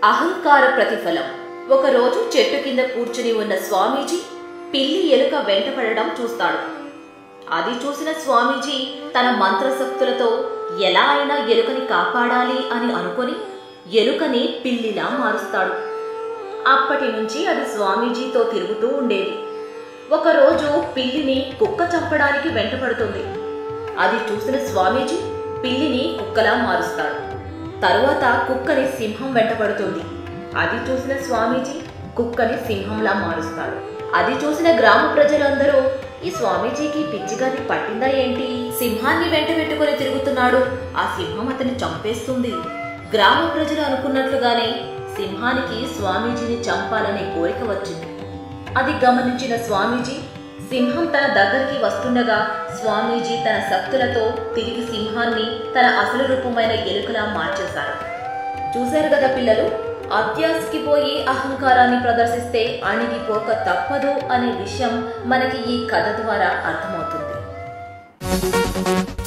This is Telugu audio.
అహంకార ప్రతిఫలం ఒకరోజు చెట్టు కింద కూర్చుని ఉన్న స్వామీజీ పిల్లి ఎలుక వెంటపడడం చూస్తాడు అది చూసిన స్వామీజీ తన మంత్రశక్తులతో ఎలా అయినా ఎలుకని కాపాడాలి అని అనుకొని ఎలుకని పిల్లిలా మారుస్తాడు అప్పటి నుంచి అది స్వామీజీతో తిరుగుతూ ఉండేది ఒకరోజు పిల్లిని కుక్క చంపడానికి వెంటపడుతుంది అది చూసిన స్వామీజీ పిల్లిని కుక్కలా మారుస్తాడు తరువాత కుక్కని సింహం వెంటపడుతుంది అది చూసిన స్వామీజీ కుక్కని సింహంలా మారుస్తాడు అది చూసిన గ్రామ ప్రజలందరూ ఈ స్వామీజీకి పిచ్చిగాది పట్టిందా ఏంటి సింహాన్ని వెంట పెట్టుకుని తిరుగుతున్నాడు ఆ సింహం అతన్ని చంపేస్తుంది గ్రామ ప్రజలు అనుకున్నట్లుగానే సింహానికి స్వామీజీని చంపాలనే కోరిక వచ్చింది అది గమనించిన స్వామీజీ సింహం తన దగ్గరికి వస్తుండగా స్వామీజీ తన శక్తులతో తిరిగి సింహాన్ని తన అసలు రూపమైన ఎలుకలా మార్చేశారు చూశారు కదా పిల్లలు అత్యాశకి పోయి అహంకారాన్ని ప్రదర్శిస్తే అణిగిపోక తప్పదు అనే విషయం మనకి ఈ కథ ద్వారా అర్థమవుతుంది